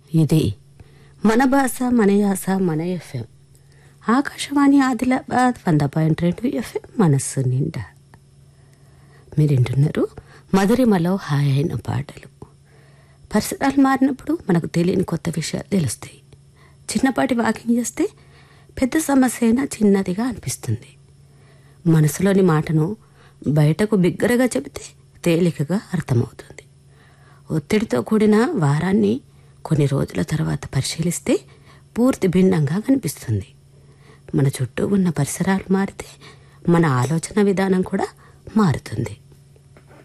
ఇది మన భాష మన యాస మన ఎఫ్ఎం ఆకాశవాణి ఆదిలాబాద్ వంద పాయింట్ రెండు ఎఫ్ఎం మనస్సు నిండా మీరు వింటున్నారు మధురిమలో హాయ్ అయిన పాటలు పరిసరాలు మారినప్పుడు మనకు తెలియని కొత్త విషయాలు తెలుస్తాయి చిన్నపాటి వాకింగ్ చేస్తే పెద్ద సమస్య అయినా చిన్నదిగా అనిపిస్తుంది మనసులోని మాటను బయటకు బిగ్గరగా చెబితే తేలికగా అర్థమవుతుంది ఒత్తిడితో కూడిన వారాన్ని కొన్ని రోజుల తర్వాత పరిశీలిస్తే పూర్తి భిన్నంగా కనిపిస్తుంది మన చుట్టూ ఉన్న పరిసరాలు మారితే మన ఆలోచన విధానం కూడా మారుతుంది